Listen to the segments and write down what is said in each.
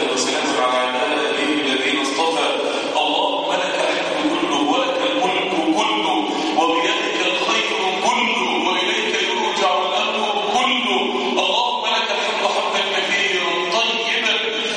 وسلام على عباده الذين اصطفى اللهم لك الحمد كله ولك الملك كله وبيدك الخير كله واليك يرجع الامر كله اللهم لك الحمد حمدا كثيرا طيبا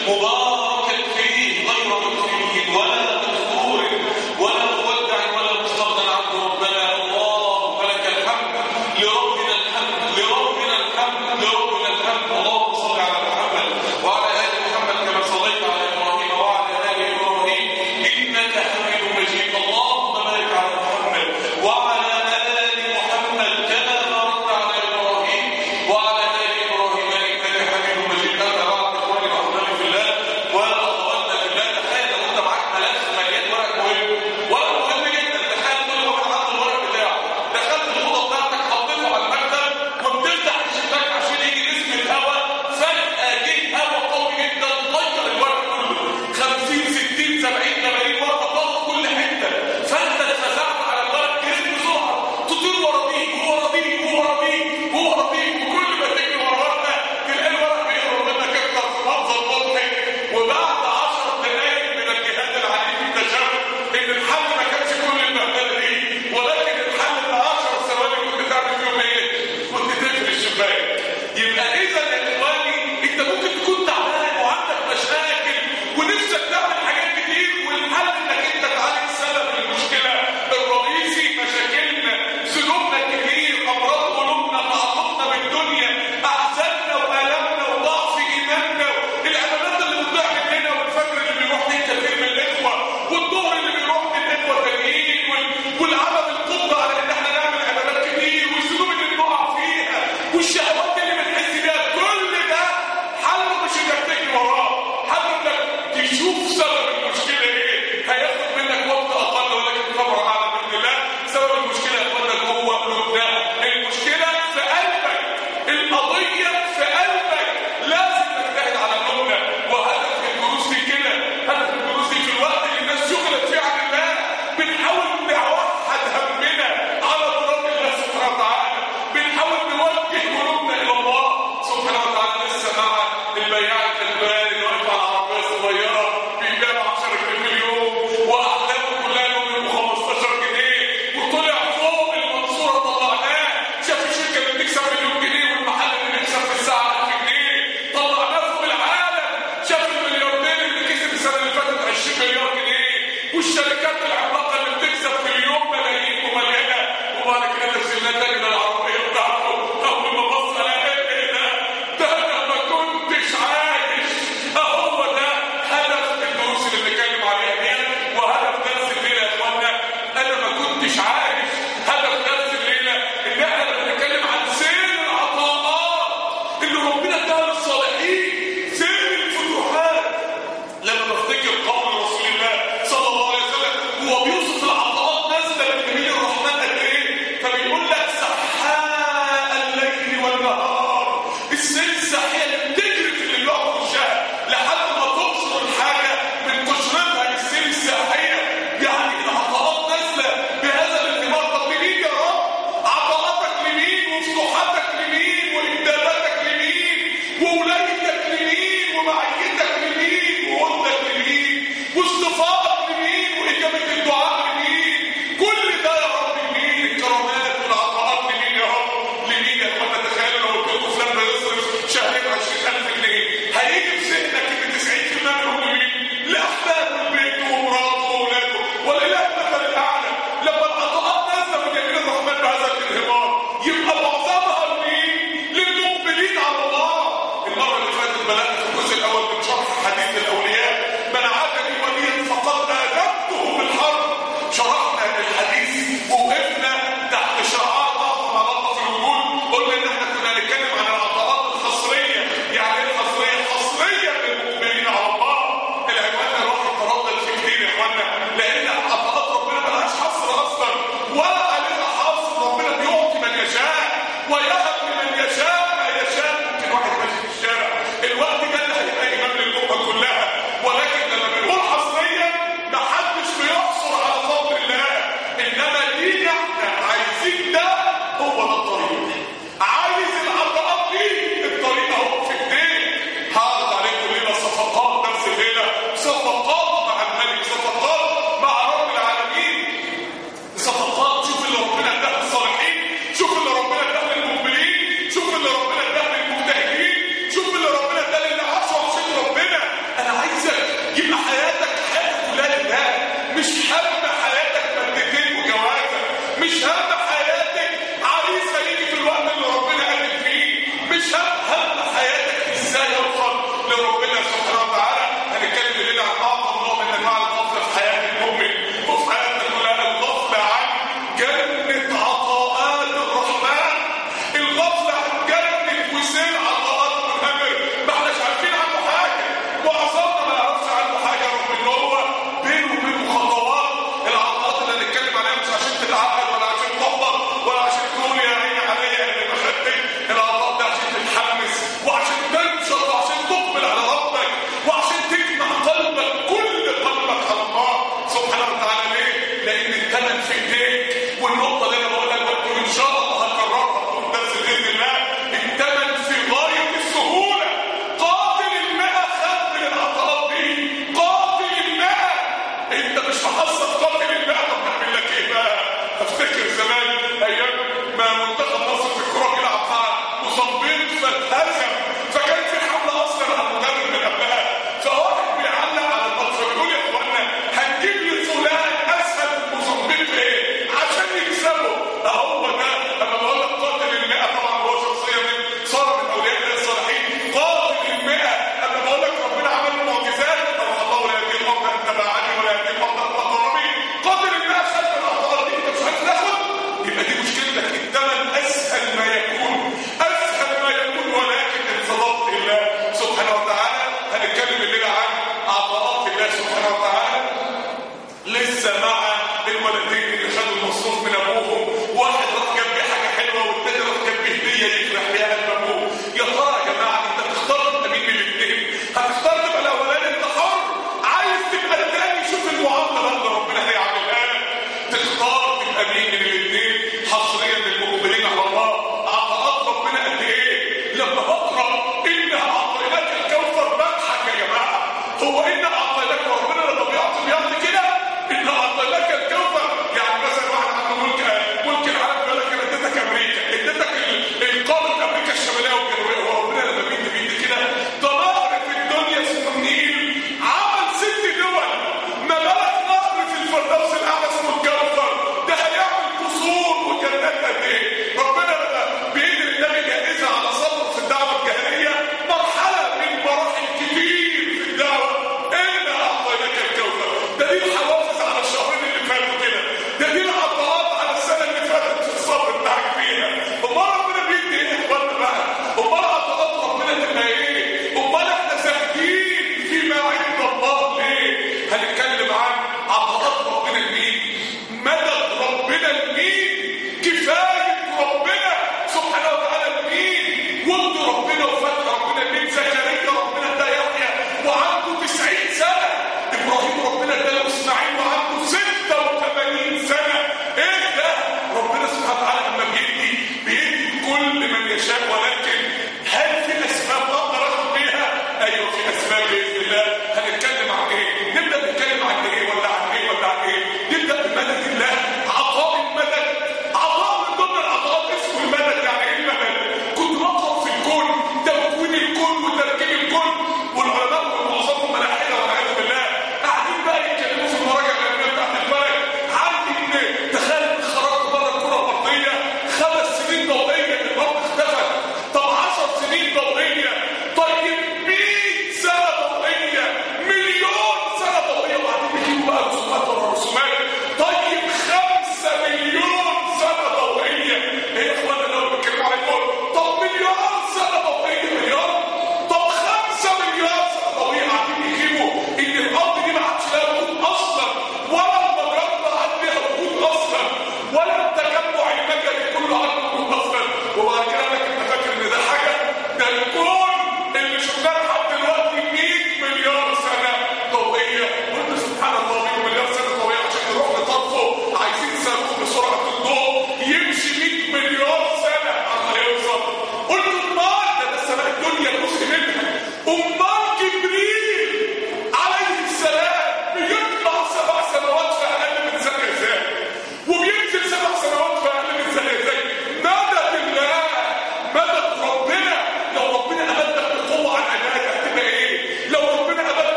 مباركا فيه غير مكفي ولا مكفور ولا مودع ولا مستغنى عنه ربنا اللهم لك الحمد لربنا الحمد لربنا الحمد لربنا الحمد اللهم صل على محمد وعلى ال محمد كما صليت على ابراهيم وعلى ال ابراهيم انك حميد مجيد اللهم بارك على محمد وعلى ال محمد كما باركت على ابراهيم وعلى ال ابراهيم انك حميد مجيد اما بعد اخواني واحبابي في الله واخواتنا في الله تخيل لو انت معاك ملف مليان ورق مهم ورق مهم جدا تخيل كل واحد عنده الورق بتاعه دخلت الاوضه بتاعتك حطيته على المكتب وبتفتح الشباك عشان يجي نسمه الهواء فجاه جه هواء قوي جدا طير الورق كله 50 60 70 80 ورقه طارت كل حته فانت اتفزعت على الورق جريت بسرعه تطير ورا بيك وورا بيك وورا بيك وورا بيك وكل ما تجري ورا ورقه تلاقي الورق بيهرب منك اكتر في منظر مضحك وبعد 10 دقائق من الجهاد العنيف اكتشفت ان الحل ما كانش كل البهدله دي ولكن الحل ان 10 ثواني كنت تعمل فيهم ايه؟ كنت تقفل الشباك يبقى اذا يا اخواني انت ممكن تكون تعبان وعندك مشاكل ونفسك تعمل حاجات كتير والحل انك انت تعالج سبب المشكله الرئيسي مشاكلنا ذنوبنا كتير امراض قلوبنا تعاطفنا بالدنيا احزاننا والامنا وضعف ايماننا العبادات اللي بتضيع مننا والفجر اللي بيروح من كثير من الاخوه والظهر اللي بيروح من الاخوه التانيين وال- والعدم القدره على ان احنا نعمل عبادات كتير والذنوب اللي بنقع فيها والشهوات اللي بنحس بيها كل ده حله مش انك تجري وراه حله انك تشوف سبب المشكله ايه هياخد منك وقت اقل ولكن خبر اعلى باذن الله سبب المشكله يا اخوانا جوه قلوبنا المشكله في قلبك القضيه في قلبك لازم نجتهد على قلوبنا وهدف الدروس دي كده هدف الدروس دي في الوقت اللي الناس شغلت فيه عن الله بنحاول نوحد همنا على مراد الله سبحانه وتعالى بنحاول نوجه قلوبنا الى الله سبحانه وتعالى لسه مع البياع الغلبان اللي واقف على عربيه صغيره بيبيع 10 جنيه في اليوم واحلامه كلها انهم يبقوا 15 جنيه وطلع فوق المنصوره طلعناه شاف الشركه اللي بتكسب مليون جنيه والمحل اللي بيكسب في الساعه 1000 جنيه طلعناه فوق العالم شاف الملياردير اللي كسب السنه اللي فاتت 20 مليار جنيه والشركات العملاقه اللي بتكسب في اليوم ملايين ومليانه وبعد كده نزلنا تاني من العربيه بتاعته اول ما بص لقى ايه ده؟ ده انا ما كنتش عايش اهو ده هدف الدروس اللي بنتكلم عليها دي وهدف درس الليله يا اخوانا انا ما كنتش عايش هدف درس الليله ان احنا بنتكلم عن سير العطاءات اللي ربنا اداها للصالحين سير الفتوحات لما بفتكر قول رسول الله صلى الله عليه وسلم وهو المستشفى اتهزم فكان في حمله اصلا على المدرب من قبلها فواحد بيعلق على الماتش بيقول يا اخوانا هنجيب لي فلان اسهل من موزمبيق ايه عشان يكسبوا اهو ده انا بقول لك قاتل المئة طبعا هو شخصيه من صار من اولياء الله الصالحين قاتل المئة انا بقول لك ربنا عمل له معجزات طبعا الله ولا يهدي القوم ان تبعني ولا يهدي القوم المقربين قاتل المئة خلف الاعضاء دي انت مش عايز تاخد يبقى دي مشكلتك الثمن اسهل ما يكون اسهل ما يكون ولكن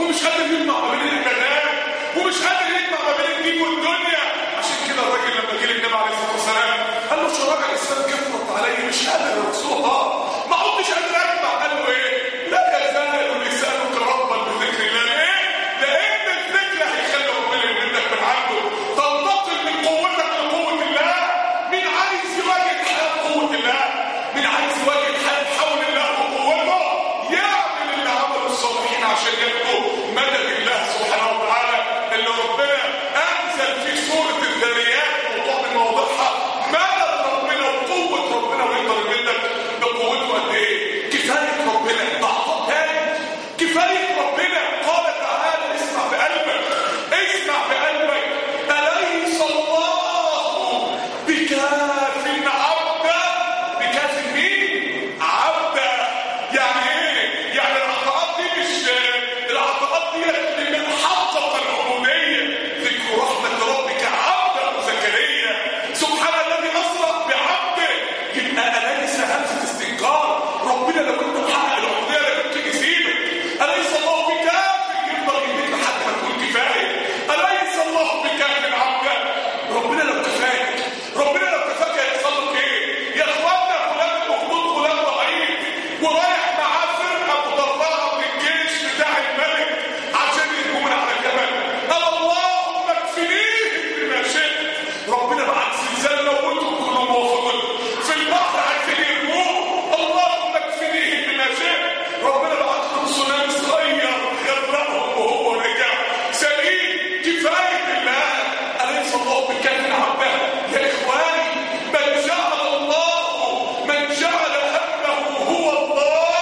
ومش قادر يجمع ما بين العبادات ومش قادر يجمع ما بين الدين والدنيا عشان كده الراجل لما جه للنبي عليه الصلاه والسلام قال له شرائع الاسلام كثرت علي مش قادر يا رسول الله ما عدتش قادر اجمع قال له ايه لا يزال لسانك ربا بذكر الله ليه؟ لان الذكر هيخلي ربنا يمدك من عنده تنتقل من قوتك لقوه الله مين عايز يواجه حال قوه الله مين عايز يواجه حال حول الله وقوته يعمل اللي عمله الصالحين عشان يبقوا مدد الله سبحانه وتعالى اللي ربنا انزل في سوره الذريات وضع من مواضعها مدد ربنا وقوه ربنا ويقدر يمدك بقوته قد ايه كفايه ربنا ضعف تاني كفايه ربنا قال تعالى اسمع بقلبك اسمع بقلبك اليس الله بكاف عبدا بكاف مين عبدا يعني ايه يعني العطاءات دي مش العطاءات دي لمن حقق العبوديه ذكر رحمه ربك عبدا زكريا سبحان الذي اسرى بعبده يبقى اليس همزه استنكار ربنا لو كنت محقق العبوديه لا كنت يسيبك اليس الله بكاف يقدر يديك لحد ما تكون كفايه اليس الله بكاف عبدا ربنا لو كفاك ربنا لو كفاك هيحصل لك ايه يا اخوانا فلان المخطوط فلان ضعيف ورايح معاه فرقه مدرعه من الجيش بتاع الملك عشان يهجموا من على الجبل قال اللهم اكفنيهم بما شئت ربنا بعت زلزال موتهم كلهم موافقين في البحر عايزين يرموه اللهم اكفنيهم بما شئت ربنا بعت لهم تسونامي صغير غرقهم وهو رجع سليم كفايه بالله اليس الله بكاف عبده يا اخواني من جعل الله من جعل همه هو الله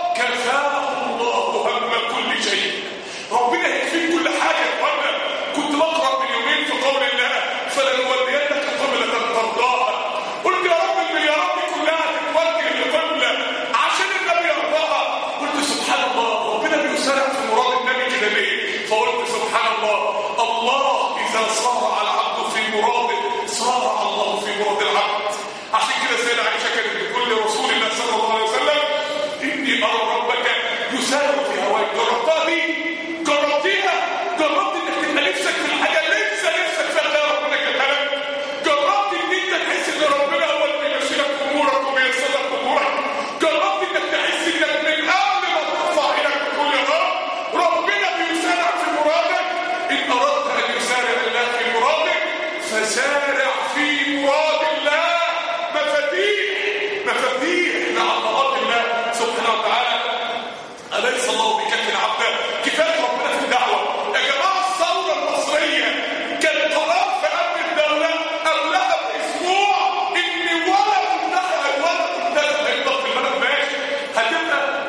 كفاه الله هم كل شيء ربنا يكفيك كل حاجه يا اخوانا كنت بقرا من يومين في قول الله فلنولينك قبله ترضاها قلت يا رب المليارات دي كلها تتوجه لقبله عشان النبي يرضاها قلت سبحان الله ربنا بيسارع في مراد النبي كده ليه فقلت سبحان الله الله اذا صار على عبده في مراده صار الله في مراد العبد عشان كده سيدة عائشة كانت بتقول لرسول الله صلى الله عليه وسلم إني أرى ربك يسارع في هواك جربتها دي جربتيها جربت إنك تبقى نفسك في الحاجة اللي أنت نفسك فيها تلاقي ربنا جابها لك جربت إن أنت تحس إن ربنا هو اللي بيمشي لك أمورك وبييسر لك أمورك جربت إنك تحس إنك من قبل ما ترفع إيدك وتقول يا رب ربنا بيسارع في مرادك إن أردت أن يسارع الله في مرادك فسارع في مراد الله مفاتيح مفاتيح لعطاءات الله سبحانه وتعالى أليس الله بكف عبده كفاية ربنا في الدعوة يا جماعة الثورة المصرية كان قرار في أمن الدولة قبلها بأسبوع إن ولا منتخب ولا منتخب هيفضل في البلد ماشي هتبقى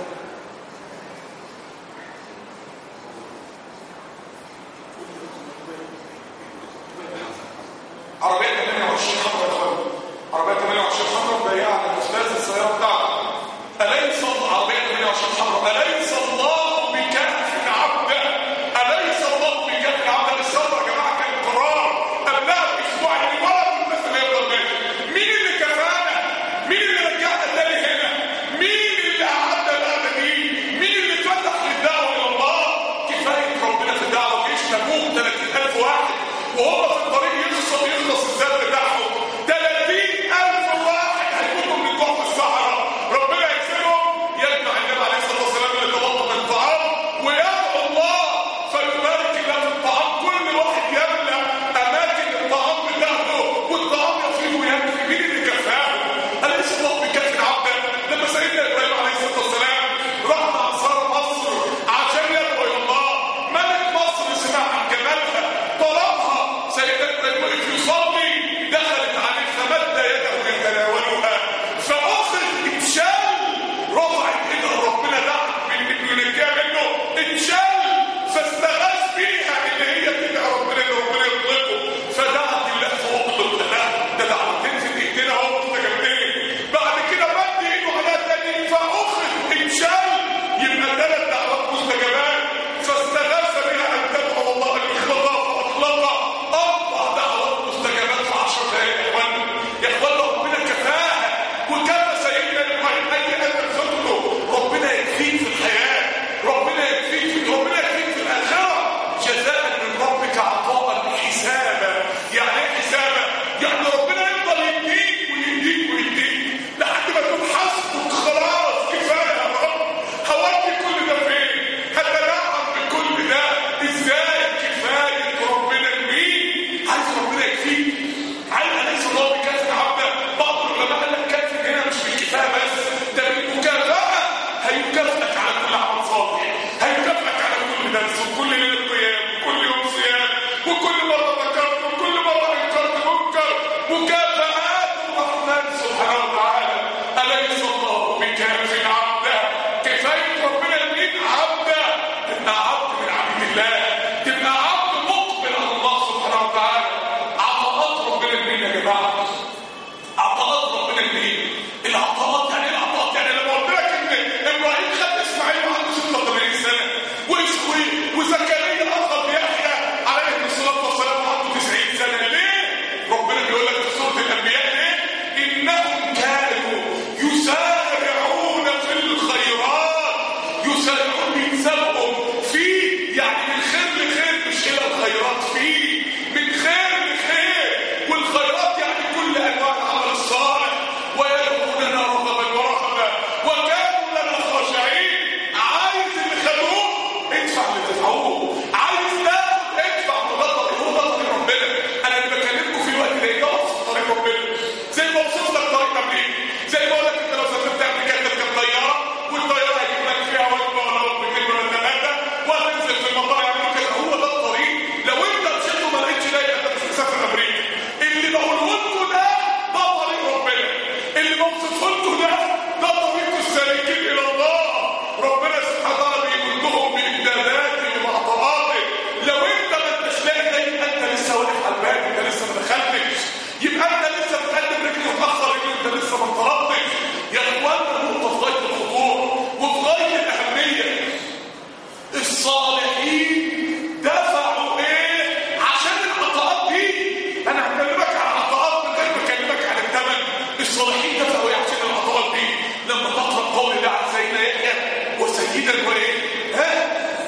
عربية 28 خطوة يا اخوان عربية 28 خطوة بياعة للأستاذ السيارة بتاعته أليس الله عربية 28 خطوة أليس الله بكف عبده أليس الله بكف عبده الثورة يا جماعة كان قرار قبلها بأسبوع يعني ولا من الناس اللي يفضل ماشي مين اللي كفانا؟ مين اللي رجعنا تاني هنا؟ مين اللي قعدنا القعدة دي؟ مين اللي فتح للدعوة إلى الله؟ كفاية ربنا في الدعوة جيش تبوك 30000 واحد وهم في الطريق يخلص يخلص الزاد بتاعهم 30000 واحد هيموتوا من الجوع في الصحراء ربنا يكسبهم يجمع النبي عليه الصلاه والسلام اللي توضى من الطعام ويدعو الله فيبارك له في الطعام كل واحد يملى اماكن الطعام بتاعته والطعام يفيض ويكفي مين اللي كفاه؟ اليس الله بكف عبدا لما سيدنا ابراهيم عليه الصلاه والسلام راح مع انصار مصر عشان يدعو الى الله ملك مصر سمع عن جمالها طلبها سيدنا ابراهيم تبقى عبد مقبل على الله سبحانه وتعالى عطاءات ربنا مين يا جماعه عطاءات ربنا مين العطاءات يعني ايه العطاءات يعني لما قلت لك ان ابراهيم خد اسماعيل وعنده 86 سنه واسحاق وزكريا اخذ يحيى عليه الصلاه والسلام وعنده 90 سنه ليه ربنا بيقول لك في سوره الانبياء ليه انهم كانوا يسارعون في الخيرات يسارعون بيتسابقوا في يعني من خير لخير مش الى الخيرات في من خير لخير والخيرات يعني كل انواع العمل الصالح ويدعوننا رغبا ورهبا وكانوا لنا خاشعين عايز اللي خدوه ادفع اللي دفعوه عايز تاخد ادفع مبادره هو ده طريق ربنا انا اللي بكلمكم في الوقت ده ده وصف طريق ربنا زي ما وصف لك طريق تمرين زي ما اقول لك انت لو سافرت امريكا تركب طياره والطياره هيجيب لك فيها وجبه ولا وجبتين ولا ثلاثه وهتنزل في المطار يعملوا كده هو ده الطريق لو انت مشيت وما لقيتش ده يبقى انت مش مسافر امريكا اللي بقوله لكم ده ده طريق ربنا اللي بوصفه لكم ده ده طريق السالكين الى الله ربنا سبحانه وتعالى بيقول لهم بامداداته وعطاءاته لو انت ما انتش لاقي ده يبقى انت لسه واقف على الباب انت لسه ما دخلتش يبقى انت لسه بتقدم رجل متاخر رجل انت لسه ما انطلقتش يا اخوانا النقطه في غايه الخطوره وفي غايه الاهميه الصالحين دفعوا ايه عشان العطاءات دي انا هكلمك عن العطاءات من غير ما اكلمك عن الثمن الصالحين دفعوا ايه عشان العطاءات دي لما تقرا قول الله عن سيدنا يحيى وسيدا وايه ها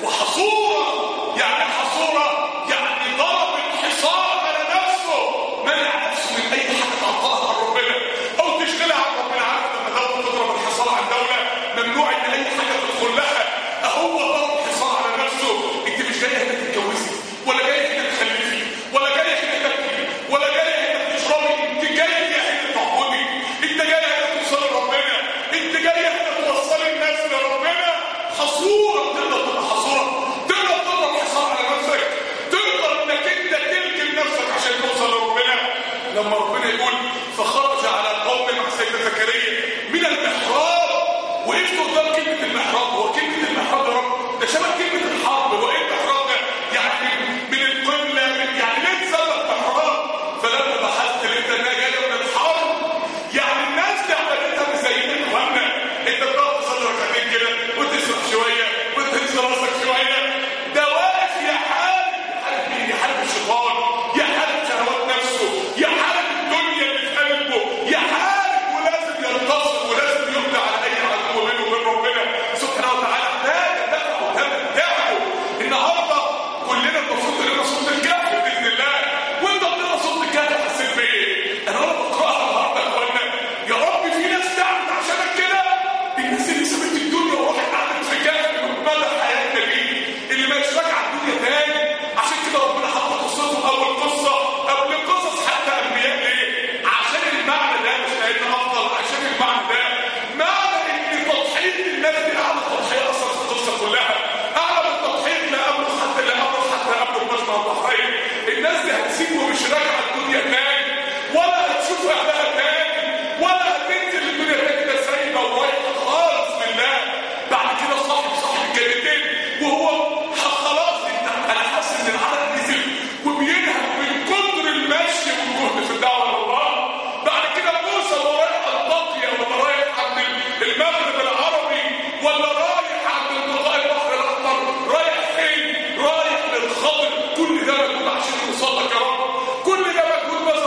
وحصورا يعني حصورا يعني ضرب الحصار على نفسه منع نفسه من اي حاجه تعطلها عن ربنا او تشغلها عن ربنا عارف لما دوله تضرب الحصار عن دوله ممنوع ان اي حاجه تدخل لها اهو ضرب حصار على نفسه انت مش جايه هنا تتجوزي ولا جايه هنا تخلفي ولا جايه هنا تاكلي ولا جايه هنا تشربي انت جايه هنا تعبدي انت جايه هنا توصلي لربنا انت جايه هنا توصلي الناس لربنا حصوره تقدر تبقى حصوره تقدر تضرب حصار على نفسك تقدر انك انت تلجم نفسك عشان توصل لربنا لما ربنا يقول فخرج على قوم مع سيدنا زكريا من المحراب وقفت قدام كلمة المحراب هو كلمة المحراب يا رب ده شبه كلمة الحرب هو ايه المحراب ده؟ يعني من القلة من يعني ليه اتسمى محراب؟ فلما بحثت لقيت انها جاية من الحرب يعني الناس دي عملتها مش زينا يا اخوانا انت بتقعد تصلي ركعتين كده وتسرح شوية وتهز راسك شوية ده واقف يحارب يحارب مين؟ يحارب الشيطان يحارب شهوات نفسه يحارب الدنيا اللي في قلبه يحارب ولازم ينتصر ولازم يقضي على اي عدو بينه وبين ربنا سبحانه وتعالى ده دفعه وده بتاعه النهارده كلنا المفروض نقرا صوت الكهف باذن الله وانت بتقرا صوت الكهف حسيت بايه؟ انا وانا بقراها النهارده يا اخوانا يا رب في ناس تعبت عشانك كده الناس اللي سابت الدنيا وراحت قعدت في كهف من مدى حياتنا دي اللي ما يشفاك على الدنيا تاني عشان كده ربنا حط قصتهم اول قصه قبل قصص حتى انبياء ليه؟ عشان المعنى ده مش لان افضل عشان المعنى ده معنى ان تضحيه الناس دي اعلى تضحيه اصلا في القصه كلها اعلى من تضحيه لا امر حتى لا امر حتى امر مجمع البحرين الناس دي هتسيب ومش راجعه الدنيا تاني ولا هتشوف اهلها تاني ولا هتنزل الدنيا تاني ده سايبه ورايحه خالص لله بعد كده صاحب صاحب الجنتين وهو خلاص انت انا حاسس ان العدد نزل وبينهك من كتر المشي والجهد في الدعوه لله بعد كده موسى وهو رايح انطاكيا ولا رايح عند المغرب العربي ولا رايح عند القضاء البحر الاحمر رايح فين؟ رايح للخضر كل ده مجهود عشان يوصل لك يا رب كل ده مجهود بس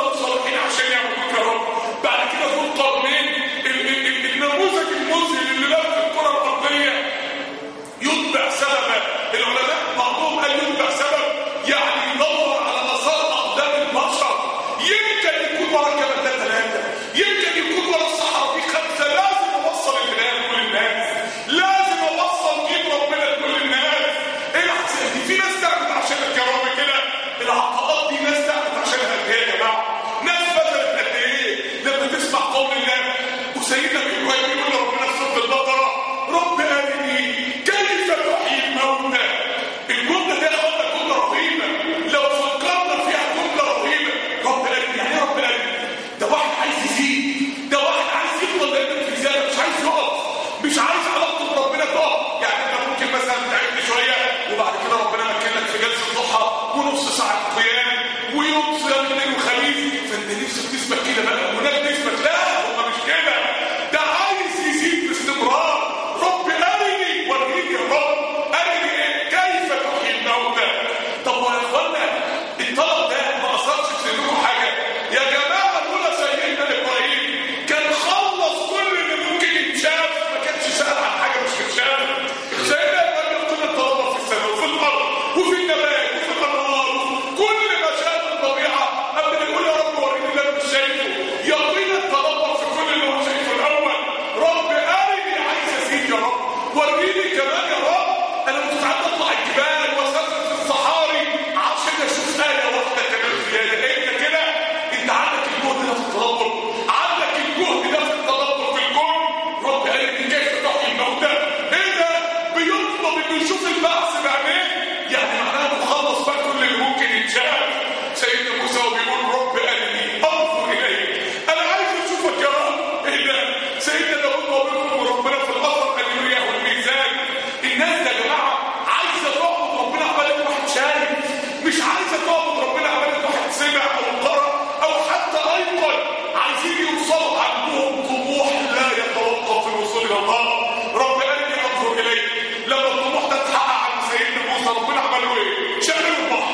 هو يا اخوانا الطلب ده ما اثرش في سنكم حاجه يا جماعه الاولى سيدنا ابراهيم كان خلص كل اللي ممكن يتشاف ما كانش سال عن حاجه مش متشاف سيدنا ابراهيم كل الطلبات في السماء وفي الارض وفي النبات وفي الانهار كل ما شاف الطبيعه قبل ما يقول يا رب وريني اللي انا مش شايفه يقينا التدبر في كل اللي هو شايفه الاول رب ارني عايز ازيد يا رب وريني كمان يا رب انا مستعد اطلع الجبال واسافر في الصحاري عشان اشوف ايه واحده كمان زياده انت كده انت عندك الجهد ده في التدبر عندك الجهد ده في التدبر في الكون رب ارني كيف تحيي الموتى ايه ده بيطلب انه يشوف البعث بعينيه يعني معناه انه خلص بقى كل اللي ممكن يتشاف سيدنا موسى وبيقول رب ارني انظر اليك انا عايز اشوفك يا رب ايه ده سيدنا داود وبيقول ربنا في الاثر ان يريه الميزان الناس يا جماعه عايزه تعبد ربنا عمال واحد شايف مش عايزه تعبد ربنا عمال واحد سمع او قرا او حتى ايضا عايزين يوصلوا عندهم طموح لا يتوقف في الوصول الى الله رب ارني انظر اليك لما الطموح ده اتحقق عند سيدنا موسى ربنا عمل له ايه؟ شق البحر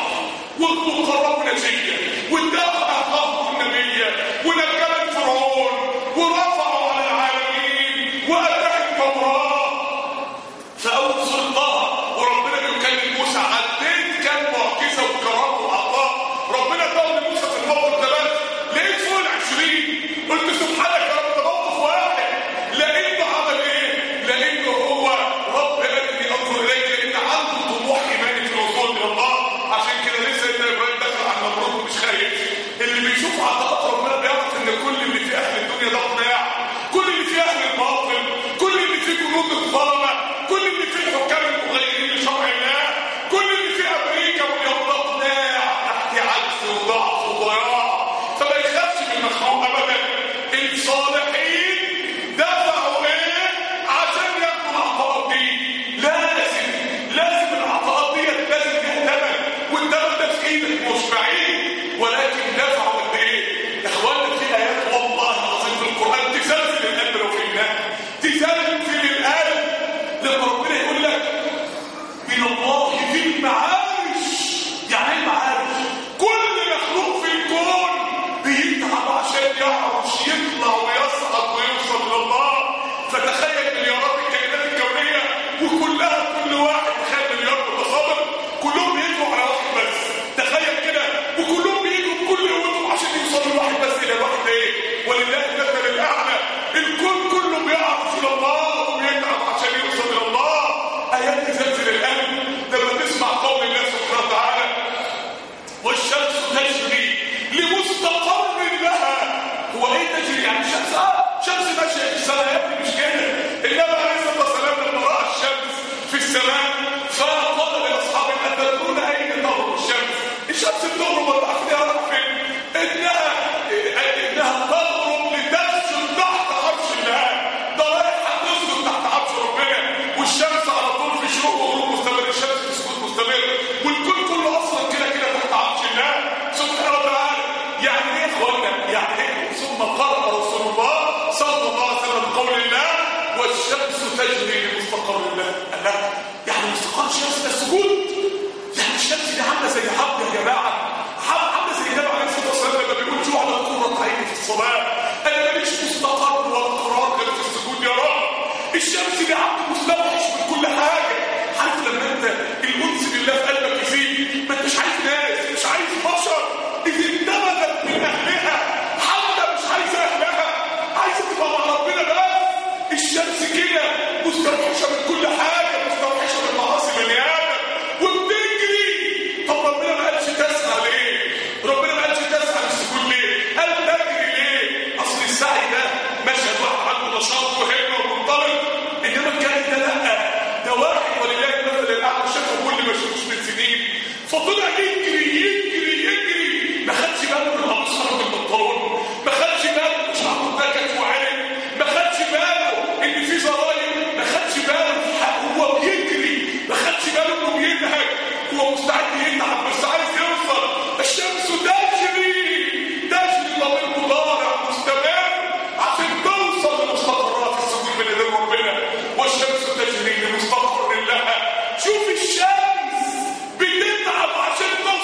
وقربوا نجيه واداه اخاه النبيه ونجى من فرعون ورفعوا على العالمين واتاه التوراه فأول سلطان وربنا بيكلم موسى عديت كام معجزة وكرامة وعطاء ربنا قال لموسى في الموقف ده بس لقيت فوق العشرين قلت سبحانك يا رب ده موقف واحد لقيته عمل ايه؟ لقيته هو رب ارني انظر اليك لان عنده طموح ايماني في الوصول الى الله عشان كده لسه ابن ابراهيم دخل على النمرود مش خايف اللي بيشوف عطاءات ربنا بيعرف ان كل اللي في اهل الدنيا ده قناع كل اللي في اهل الباطل كل اللي في جنود الظلمه كل اللي في الحكام المغيرين لشرع الله كل اللي في امريكا واليهود قناع تحت عجز وضعف وضياع فما يخافش من المخلوق ابدا الصالحين دفعوا ايه عشان ياخدوا العطاءات دي لازم لازم العطاءات دي لازم لها ثمن والثمن ده في ايدك مش بعيد ولكن دفعوا قد ايه يا اخوانا في ايات والله العظيم في القران تزلزل القلب لو فهمناها تزلزل القلب لما ربنا يقول لك من الله في المعارش يعني ايه المعارش كل مخلوق في الكون بيتعب عشان يعرش يطلع ويصعد ويوصل لله فتخيل مليارات الكائنات الكونيه وكلها كل واحد تخيل مليار متصادم كلهم بيجروا على واحد بس تخيل كده وكلهم بيجروا بكل قوتهم عشان يوصلوا لواحد بس الى الواحد ده ايه ولله المثل الاعلى الكون كله بيعرف الى الله وبيتعب عشان يوصل الى الله ايات تزلزل القلب لما تسمع قول الله سبحانه وتعالى والشمس تجري لمستقر لها هو ايه تجري يعني الشمس اه شمس ماشيه في السماء يا ابني مش كده النبي عليه الصلاه والسلام لما راى الشمس في السماء فقال لاصحابه ان تدرون اين تغرب الشمس الشمس بتغرب ولا عارفين يا رب فين انها انها تغرب لتسجد تحت عرش الله ده رايحه تسجد تحت عرش ربنا والشمس على طول في شروق وغروب مستمر الشمس في سكوت مستمر والكون كله اصلا كده كده تحت عرش الله سبحانه وتعالى يعني ايه يا اخوانا يعني ايه ثم قرأ رسول الله صلى الله عليه وسلم قول الله والشمس تجري لمستقر الله الله يعني مستقر الشمس ده سجود يعني الشمس دي عامله زي حبل يا جماعه حبل عامله زي النبي عليه الصلاه والسلام لما بيقول جعل قرة عيني في الصلاه انا ماليش مستقر ولا قرار غير في السجود يا رب الشمس دي عبد مستوحش من كل حاجه عارف لما انت الانس بالله في قلبك يزيد ما انتش عايز ناس مش عايز بشر اذا اندمجت من اهلها حتى مش عايزه اهلها عايزه تبقى مع ربنا بس الشمس كده مستوحشه من كل حاجه مستوحشه من معاصي بني ادم وبتجري طب ربنا ما قالش تسعى ليه؟ ربنا ما قالش تسعى للسجود ليه؟ قال تجري ليه؟ اصل السعي ده مشهد واحد عنده نشاط وهمه ومنطلق انما الجري ده لا ده واحد ولله المثل الاعلى شافه كل ما شافوش من سنين فطلع يجري يجري يجري ما خدش باله من القميص حرب البنطلون ما خدش باله مش عارف ده كان وعين ما خدش باله ان في زراير ما خدش باله هو بيجري ما خدش باله انه بينهج هو مستعد يتعب بس عايز يوصل الشمس تجري تجري ضمير مضارع مستمر عشان توصل لمستقرات السجود من ايدين ربنا والشمس تجري لمستقر لها شوف الشمس بتتعب عشان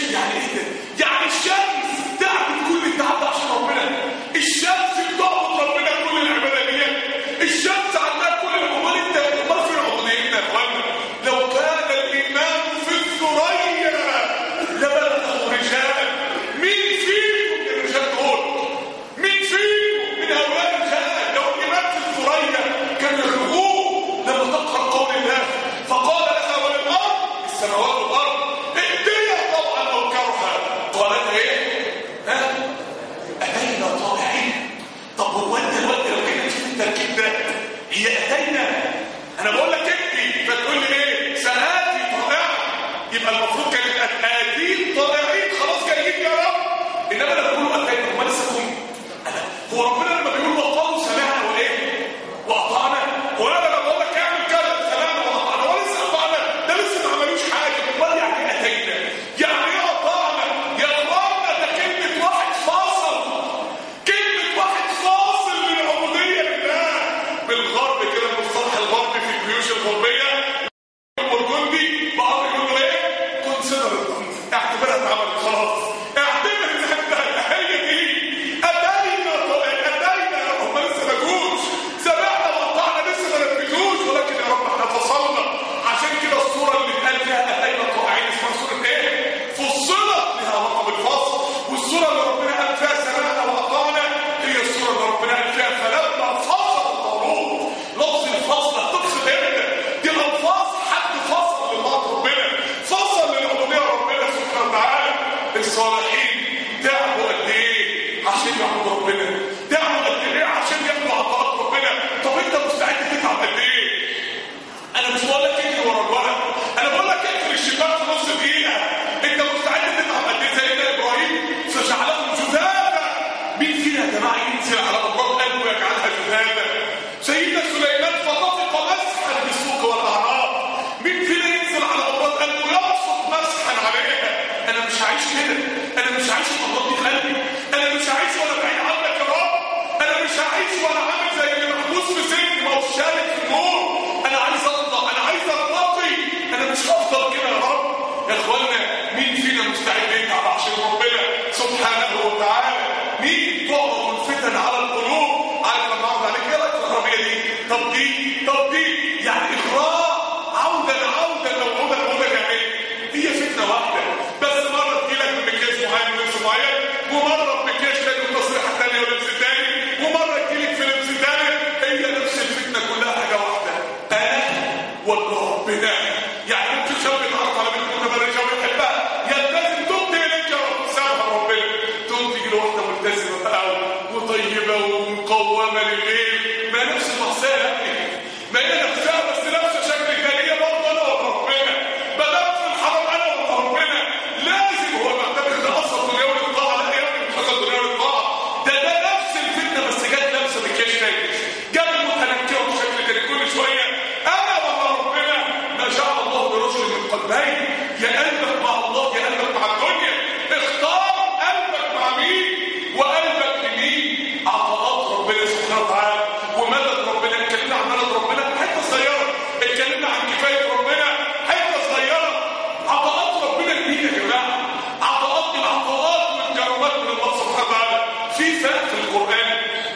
يعني ايه ده؟ يعني الشمس تعمل كل التعب ده عشان ربنا الشمس بتعبد ربنا كل العبادات الشمس عندها كل الامور انت امال فين عبوديتنا يا اخوانا لو كان الايمان في الثريا لبلغه رجال مين فيكم يا رجال دول مين فيكم من هؤلاء الرجال لو الايمان في الثريا كان يخرجوه لما تقرا قول الله فقال لها وللارض السماوات والارض ائتيا طوعا او كرها قالت ايه ها اتينا طائعين طب هو انت دلوقتي لو كنت تشوف التركيب ده هي اتينا انا بقول لك انت فتقول لي ايه سناتي طائعه يبقى المفروض كانت اتين طائعين خلاص جايين يا رب انما لما بيقولوا اتينا هم لسه كويس هو ربنا لما بيقول وقالوا سمعنا وايه واطعنا هو انا لما بقول لك اعمل كذا سمعنا واطعنا هو لسه اطعنا ده لسه ما عملوش حاجه امال يعني ايه اتينا يعني ايه اطعنا يا اخوانا ده كلمه واحد فاصل كلمه واحد فاصل من العبوديه لله بالغرب كده المصطلح الغربي في الجيوش الغربيه والجندي بعض يقولوا ايه كونسيدر اعتبرها اتعملت خلاص اعتبر انها هي دي اتينا اتينا هم لسه ما جوش سمعنا وقطعنا لسه ما نفذوش ولكن يا رب احنا فصلنا عشان كده الصوره اللي اتقال فيها اتينا طائعين اسمها صوره ايه؟ فصلت لها علاقه بالفصل والصوره اللي ربنا قال فيها سمعنا وقطعنا هي الصوره اللي ربنا قال فيها فلما فصل الطاغوت لفظ الفصل هتقصد امتى؟ دي الفاظ حد فصل لله ربنا فصل للعبوديه ربنا سبحانه وتعالى الصالحين تعبوا قد ايه عشان يعبدوا ربنا تعبوا قد ايه عشان ياخدوا عطاءات ربنا طب انت مستعد تتعب قد ايه انا مش بقول لك اجري ورا الورق انا بقول لك اقفل الشباك في نص دقيقه انت مستعد تتعب قد ايه سيدنا ابراهيم فجعلهم جذابا مين فينا يا جماعه ينزل على امراض قلبه ويجعلها جذابا سيدنا سليمان فطفق مسحا بالسوق والاعناق مين فينا ينزل على امراض قلبه يبسط مسحا عليها انا مش عايش كده انا مش عايش الامراض دي قلبي انا مش عايش وانا بعيد عنك يا رب انا مش عايش وانا عامل زي اللي محبوس في سجن ما هوش شارك في النور انا عايز ارضى انا عايز ارتقي انا مش هفضل كده يا رب يا اخوانا مين فينا مستعد يتعب عشان ربنا سبحانه وتعالى مين تعرض الفتن على القلوب عارف لما اقعد عليك ايه رايك في العربيه دي طب دي طب دي يعني اغراء عودا عودا لو عودا عودا يعني هي فتنه واحده بس مره تجيلك بمكياج معين ولبس معين ومره بمكياج تاني وتصريحه ثانيه ولبس ثاني ومره تجيلك في لبس ثاني هي نفس الفتنه كلها حاجه واحده انا ولا ربنا يعني ممكن شاب يتعرف على بنت متبرجه ويحبها يلتزم تبدي اليك يا رب سامح ربنا تقوم تيجي لواحده ملتزمه بقى وطيبه ومقومه لليل ما هي نفس المعصيه يا ابني ما هي نفسها بس نفس شكل الجاليه برضه انا ولا ربنا ما دام في الحرام انا ولا ربنا لازم هو معتبر ده اصلا دنيا والطاعه لا يا ابني مش اصلا دنيا والطاعه ده ده نفس الفتنه بس جت لابسه مكياج تاني جت متنكره بشكل تاني كل شويه انا ولا ربنا ما جعل الله برجل من قلبين يا قلبك مع الله يا قلبك مع الدنيا اختار قلبك مع مين وقلبك لمين عطاءات ربنا سبحانه وتعالى ومدد ربنا اتكلمنا عن مدد ربنا حته صغيره اتكلمنا عن كفايه ربنا حته صغيره عطاءات ربنا كبيره يا جماعه عطاءات من عطاءات والكرامات من الله سبحانه وتعالى في فرق في القران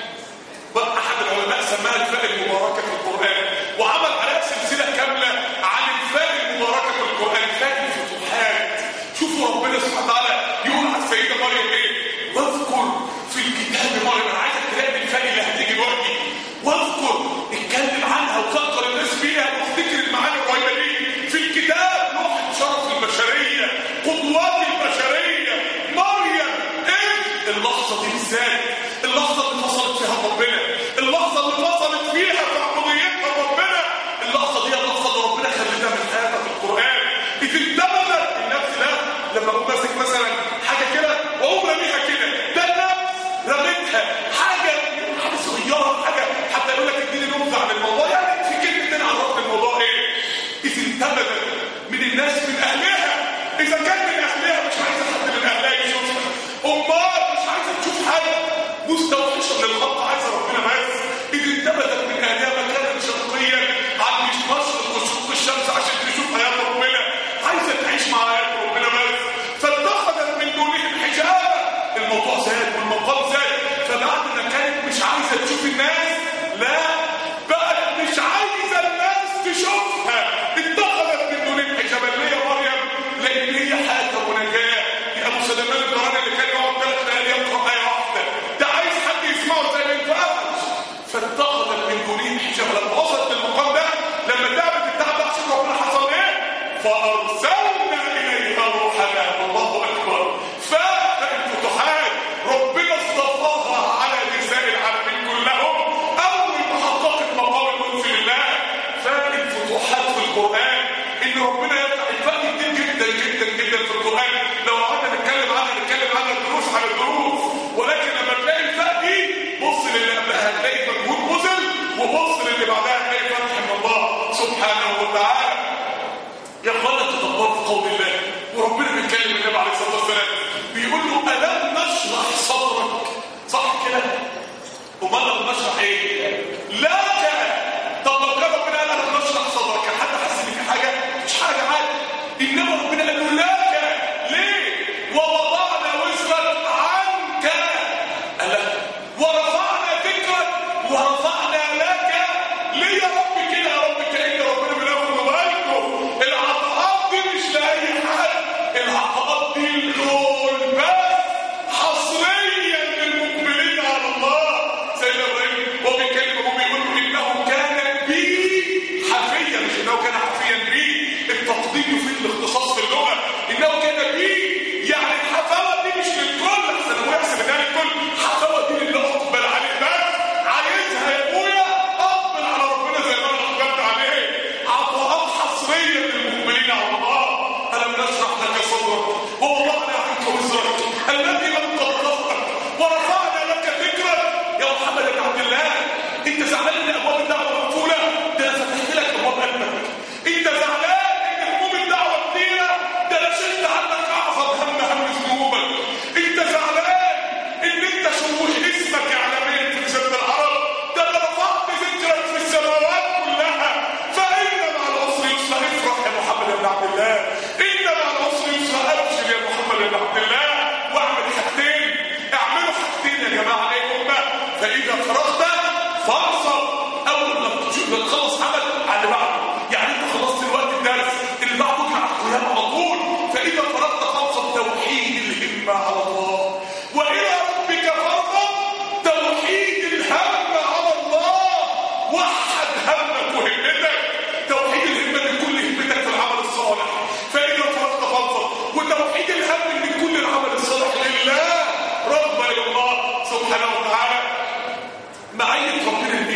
بقى احد العلماء سماها الفاء المباركه في القران وعمل عليها سلسله كامله عن الفاء المباركه في القران فاء الفتوحات شوفوا ربنا سبحانه وتعالى يقول على السيده مريم ايه واذكر في الكتاب مريم انا عايزك تلاقي الفاء اللي هتيجي دلوقتي واذكر اتكلم عنها وكثر الناس فيها وافتكر المعاني الرهيبه دي في الكتاب لوحه شرف البشريه قدوات البشريه مريم ايه اللحظه دي بالذات اللحظه اللي فصلت فيها ربنا اللحظه اللي فصلت فيها في عبوديتها ربنا اللحظه دي اللحظه اللي ربنا خلتها من حياتها في القران اذ انتبذت النفس ده لما اقوم ماسك مثلا حاجه كده واقوم راميها كده ده النفس رميتها حاجه حاجه صغيره حاجه حتى يقول لك اديني نبذه عن الموضوع يعني في كلمتين عرفت الموضوع ايه اذ انتبذت من الناس من اهلها اذا كان من اهلها مش عايزه حد من اهلها يشوفها امال مش عايزه تشوف حاجه مستوحشه من الخط عايزه ربنا بس اذ انتبذت من اهلها مكانا شرقيا عن مشرق وشروق الشمس عشان تشوف ايات ربنا عايزه تعيش مع ايات ربنا بس فاتخذت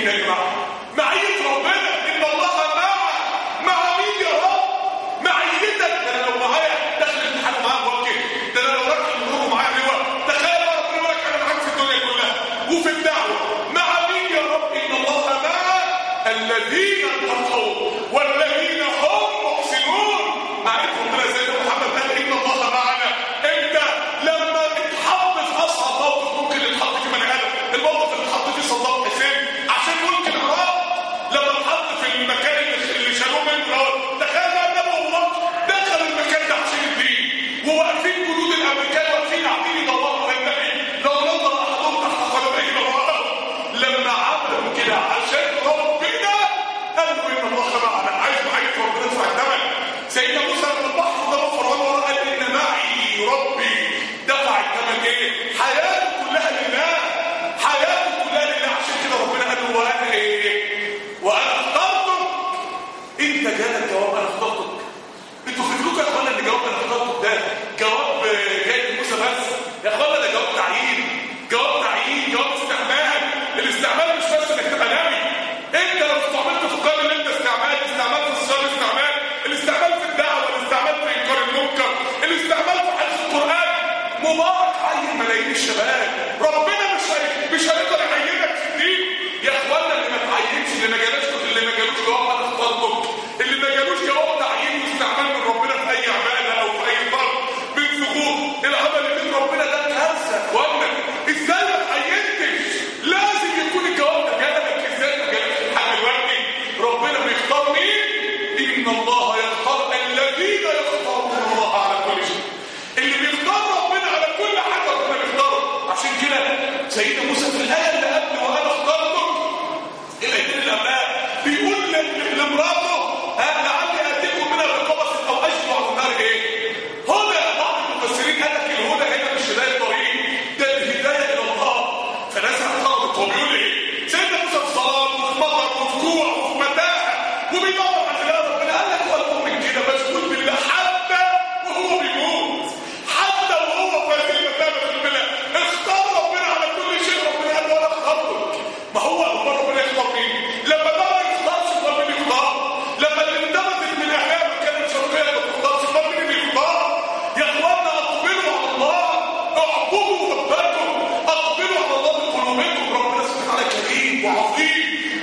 مين يا جماعه معيه ربنا ان الله مع مع مين يا رب معيتك ده انا لو معايا داخل الامتحان معاك وكيل ده انا لو رايح المرور معايا لواء تخيل بقى ربنا يقول لك انا معاك في الدنيا كلها وفي الدعوه مع مين يا رب ان الله مع الذين اتقوا والذين هم محسنون معرفة ربنا زي ما محمد قال ان الله معنا انت لما اتحط في اصعب موقف ممكن يتحط فيه بني ادم الموقف اللي اتحط فيه صدام حسين عشان ملك العراق لما اتحط في المكان اللي اللي شالوه منه دوت تخيل بقى النبي والله دخل المكان ده عشان الدين وواقفين جنود الامريكان واقفين قاعدين يدوروا على النبي لو نظر احدهم تحت قدميه لوراه لما عملوا كده عشان ربنا قالوا ان الله معنا عايز معاك ربنا يدفع الثمن سيدنا موسى لما البحر ضرب فرعون وراه قال ان معي ربي دفع الثمن ايه؟ حياته كلها لله حياته كلها لله عشان كده ربنا قال له وانا ايه؟ وانا اخترتك انت جالك جواب انا اخترتك انتوا فكركم يا اخوانا ان جواب انا اخترتك ده جواب جاي لموسى بس يا اخوانا ده جواب تعيين جواب تعيين جواب استعمال الاستعمال مش بس انك تبقى نبي انت لو استعملت في القرن اللي انت استعمال استعمال في الصيام استعمال الاستعمال في الدعوه الاستعمال في انكار المنكر الاستعمال في حفظ القران مبارك عين ملايين الشباب ربنا مش هي... مش هيقدر يعينك في الدين يا اخوانا اللي ما تعينش اللي ما جالوش اللي ما جالوش جواب انا اخترتك اللي ما جالوش جواب تعيين واستعمال من ربنا في اي عباده او في اي فرض من ثغور العمل اللي من ربنا ده كارثه يا اخوانا ازاي ما تعينتش لازم يكون الجواب ده جالك ازاي ما جالكش لحد دلوقتي ربنا بيختار مين ان الله يختار الذين يختارون الله على كل شيء اللي بيختار ربنا على كل حاجه ربنا بيختاره عشان كده سيدنا موسى في الايه اللي قبل وانا اخترتك الايتين اللي قبلها بيقول ل- لمراته ها لعلي اتيكم من الرقابه او اشبع على النار ايه؟ هدى بعض المفسرين قال لك الهدى هنا مش هدايه طريق ده الهدايه الى الله فناس اعترضت هو بيقول ايه؟ سيدنا موسى في صلاه وفي مطر وفي جوع وفي متاهه وبيدور على خلال ربنا قال لك هو المؤمن كده مشغول بالله حتى وهو بيموت حتى وهو في هذه المثابه في البلاد اختار ربنا على كل شيء ربنا قال له انا اخترتك ما هو هو ربنا يختار مين؟ لما ده ما يختارش امال مين يختار؟ لما اللي اندمجت من اهلها ما كانت شرقيه ما تختارش امال مين اللي يختار؟ يا اخوانا اقبلوا على الله اعبدوا ربكم اقبلوا على الله بقلوبكم ربنا سبحانه وتعالى كريم وعظيم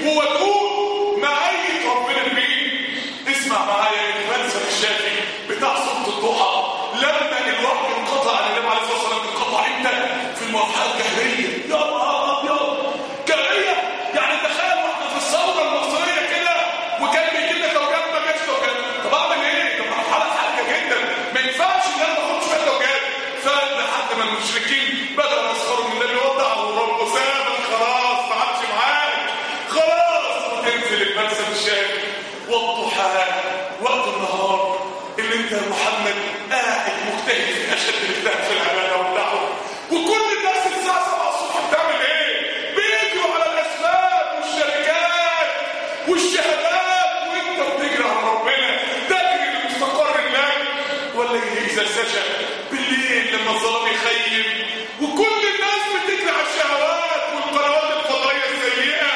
وودود معية ربنا لمين؟ اسمع معايا الفلسفه الشافعي بتاع صوت الضحى لما الوحي انقطع عن النبي عليه الصلاه والسلام انقطع امتى؟ في المرحله الجاهليه يا نهار ابيض جاهليه يعني تخيل واحده في الثوره المصريه كده وكان بيجي لنا توجيهات ما جاتش توجيهات طب اعمل ايه؟ ده مرحله حرجه جدا ما ينفعش ان انا ما اخدش فيها توجيهات فلحد ما المشركين بداوا يسخروا من النبي وضعوا رب سامح خلاص ما عادش معاك خلاص وتنزل الفلسفه الشافعي والضحى وقت النهار اللي انت يا محمد قاعد مجتهد في اشد الاجتهاد في العباده والدعوه وكل الناس الساعه 7 الصبح بتعمل ايه؟ بيجروا على الاسباب والشركات والشهادات وانت بتجري على ربنا تجري لمستقر الله والليل اذا سجى بالليل لما الظلام يخيم وكل الناس بتجري على الشهوات والقنوات الفضائيه السيئه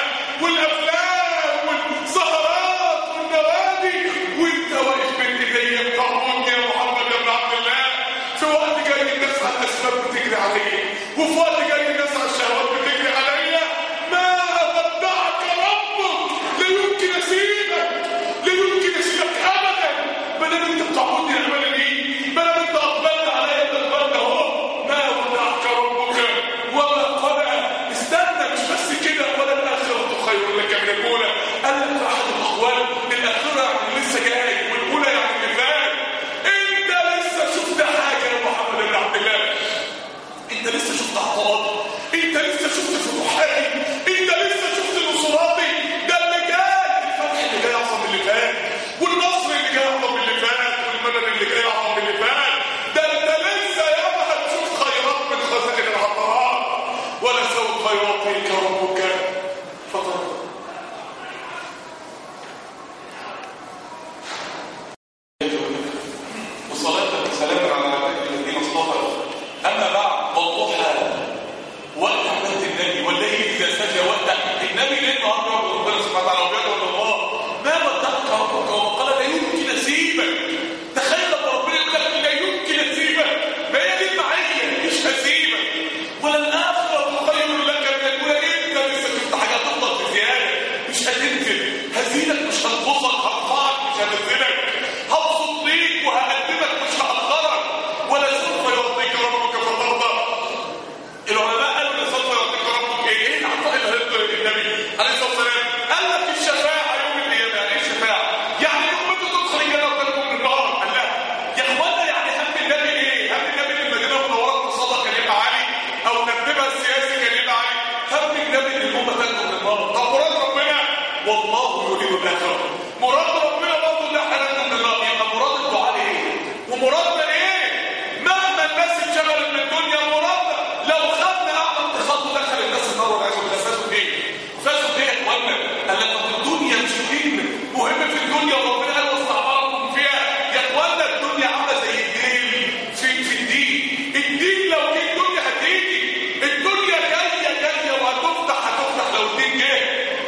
والافلام والسهرات والنوادي وانت واقف بين ايديا بتعبدني يا محمد يا ابن عبد الله في وقت جاي الناس على الاسباب بتجري عليا وفي وقت جاي الناس على الشهوات بتجري عليا ما ودعك ربك لا يمكن اسيبك لا يمكن اسيبك ابدا ما دام انت بتعبدني العباده دي ما دام انت اقبلت عليا انت اقبلت اهو ما ودعك ربك وما قلق استنى مش بس كده ولا الاخره خير لك من الاولى قال لك في احد الاقوال الاخره يعني لسه جاي والاولى يعني اللي فات انت لسه شفت حاجه يا محمد بن عبد الله انت لسه شفت عطاءات طب مراد ربنا والله يريد الاخره مراد ربنا برضه ان احنا نؤمن بالله يبقى مراد الدعاء ايه ومرادنا ايه مهما الناس اتشغلت من الدنيا مرادنا لو خدنا اعظم تخطوا دخل الناس النار والعياذ بالله فازوا بايه فازوا بايه يا اخوانا قال لك طب الدنيا مش مهم مهم في الدنيا وربنا قال واستعمركم فيها يا اخوانا الدنيا عامله زي الدين في في الدين الدين لو جه الدنيا هتيجي الدنيا جايه جايه وهتفتح هتفتح لو الدين جه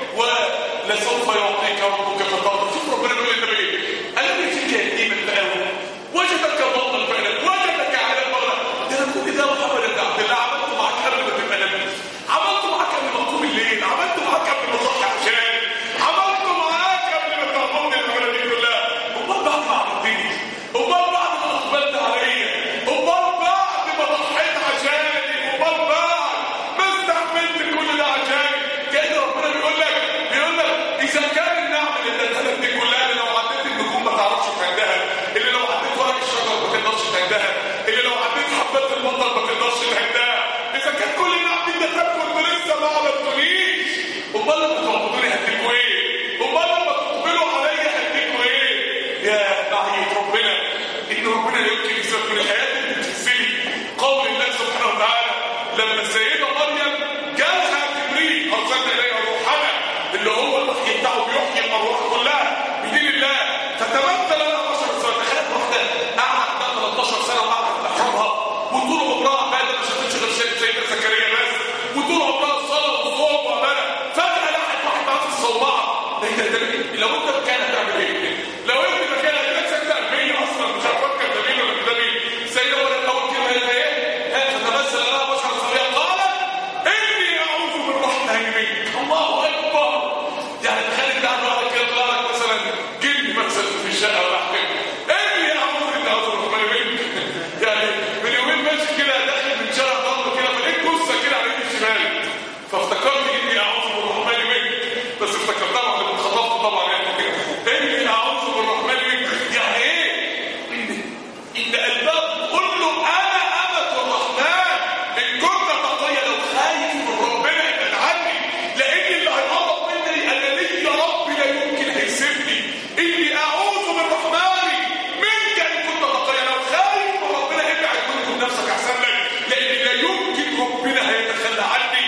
ولسوف يعطيك ربك فترضى شوف ربنا بيقول لنا ايه الم يجيك يتيما فاوى وجدك ضالا فانا وجدك على المرة ده انا كنت ده محمد بن عبد الله عملته معاك قبل ما تبقى نبي عملته معاك قبل ما تقوم الليل عملته معاك قبل ما تصحى عشان عملته معاك قبل ما تهربني العمله دي كلها امال بعد ما عملتني امال بعد ما اقبلت عليا امال بعد ما ضحيت عشاني امال بعد ما استحملت كل ده عشاني كان ربنا بيقول لك بيقول لك اذا كان النعم اللي اديتها دي كلها اللي لو عديت النجوم ما تعرفش تعدها اللي لو عديت ورق الشجر ما تقدرش تعدها اللي لو عديت حبات المطر ما تقدرش تعدها اذا كان كل النعم دي اديتها ولسه ما عملتونيش امال لما تعبدوني هديكوا ايه امال لما تقبلوا عليا هديكوا ايه يا نعية ربنا ان ربنا لا يمكن يسيبك من الحياه اللي بتنزلي قول الله سبحانه وتعالى لما السيده مريم جالها جبريل ارسلنا اليها روحنا اللي هو الوحي بتاعه بيحيي الارواح كلها بدين الله فتمثل لها بشر سنه تخيل واحده قعدت 13 سنه وقعدت تحرمها وطول عمرها بعد ما شافتش غير سيد سيدنا زكريا بس وطول عمرها الصلاه والصوم وعمالها فجاه لقت واحد معاه في الصومعه ده ده لو انت مكانها تعمل ايه؟ لو انت مكانها كده سكته قلبيه اصلا مش هتفكر ده مين ولا ده مين سيدنا مريم اول كلمه هي ايه؟ ها فتمثل لها بشر سويا قالت اني اعوذ بالرحمن منك الله اكبر يعني تخيل انت قاعد لوحدك كده طلع لك مثلا جن مثلا في الشقه ولا حاجه اني اعوذ اني اعوذ بالرحمن منك يعني من يومين ماشي كده داخل من شارع ضرب كده فلقيت جثه كده على ايدي الشمال فافتكرت اني اعوذ بالرحمن منك بس افتكرتها بعد ما اتخطفت طبعا يعني اني اعوذ بالرحمن منك يعني ايه؟ ان ان قلبها بتقول له انا امة الرحمن ان كنت تقيا لو خايف من ربنا ابعد عني لان اللي هيقرب مني انا لي يا رب لا يمكن هيسيبني اني اعوذ بالرحمن منك ان كنت تقيا لو خايف من ربنا ابعد منه من نفسك احسن لك لان لا يمكن ربنا هيتخلى عني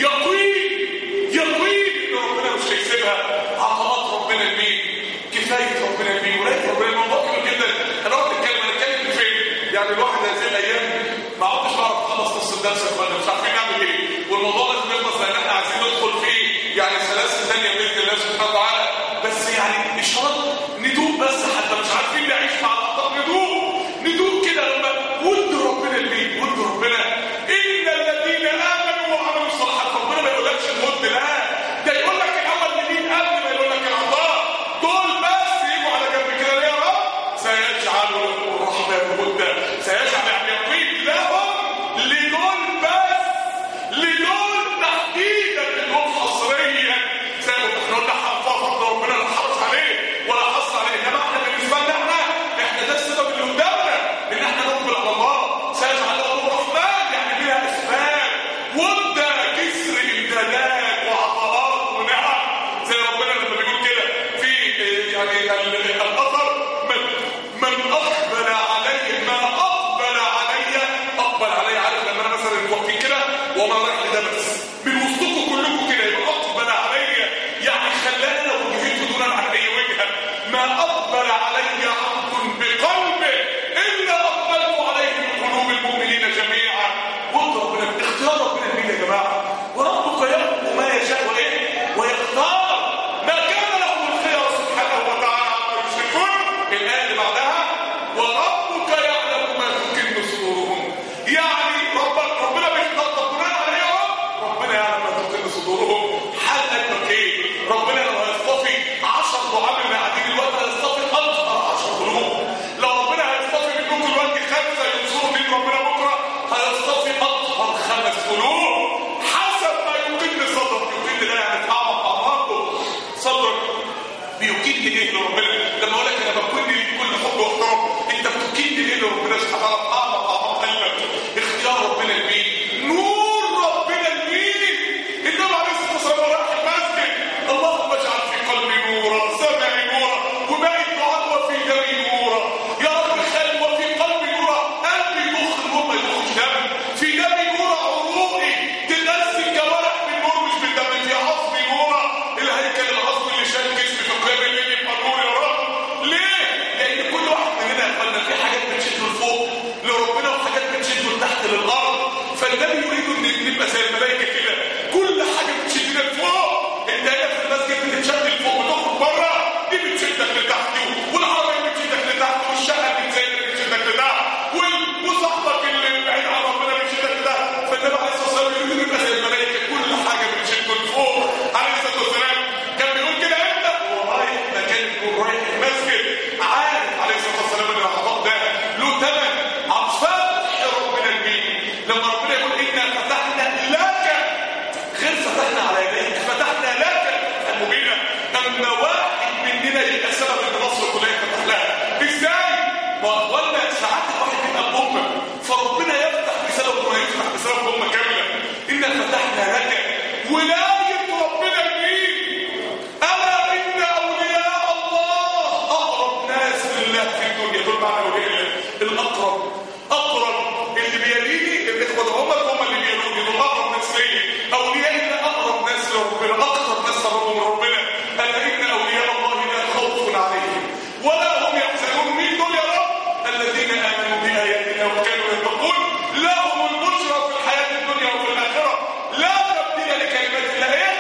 يقين يقين ان ربنا مش هيسيبها عطاءات ربنا لمين كفايه ربنا لمين ولايه ربنا الموضوع كبير جدا انا قلت الكلمه انا اتكلم فين يعني الواحد هذه الايام ما عدتش بعرف اخلص نص الدرس يا اخوانا مش عارفين نعمل ايه والموضوع لازم يخلص لان احنا عايزين ندخل فيه يعني سلاسل ثانيه باذن الله سبحانه وتعالى بس يعني مش شرط ندوق بس حتى مش عارفين نعيش مع الاخطاء ندوق ندوق كده لما ود ربنا لمين ود ربنا ان الذين امنوا وعملوا الصالحات ربنا ما يقولكش المد لا ده يقول لك الاول لمين قبل ما يقول لك العطاء دول بس يجوا على جنب كده ليه يا رب سيجعل لهم الرحمن ودا سيجعل يعني يقيم لهم لدول بس فالنبي يريد ان نبقى زي الملائكه كده كل حاجه بتشدنا لفوق انت هنا في المسجد بتتشد لفوق وتخرج بره دي بتشدك لتحت والعربيه بتشدك لتحت والشقه اللي زيك بتشدك لتحت وال- وصاحبك اللي بعيد عن ربنا بتشدك لتحت فالنبي عليه الصلاه والسلام يريد ان نبقى زي الملائكه كل حاجه بتشده لفوق عليه الصلاه والسلام كان بيقول كده امتى وهو رايح مكان يكون رايح المسجد عارف عليه الصلاه والسلام ان العطاء ده له ثمن عطفان ربنا البيت لما ربنا يقول انا فتحنا لك غير فتحنا على يديك فتحنا لك المبينة اما واحد مننا يبقى سبب ان مصر كلها يفتح لها ازاي؟ ما اخوانا ساعات الواحد يبقى بأمة فربنا يفتح بسبب ما يفتح بسبب أمة كاملة إنا فتحنا لك ولاية ربنا المين ألا إن أولياء الله أقرب ناس لله في الدنيا دول معنى أولياء الله الأقرب أقرب اللي بيليني الإخوة ده هم هم اللي بيلوني دول أقرب ناس ليا أولياء الله أقرب ناس لربنا أكثر ناس قربوا من ربنا ألا إن أولياء الله لا خوف عليهم ولا هم يحزنون مين دول يا رب الذين آمنوا بآياتنا وكانوا يتقون لهم البشرى في الحياة الدنيا وفي الآخرة لا تبديل لكلمات الله إيه؟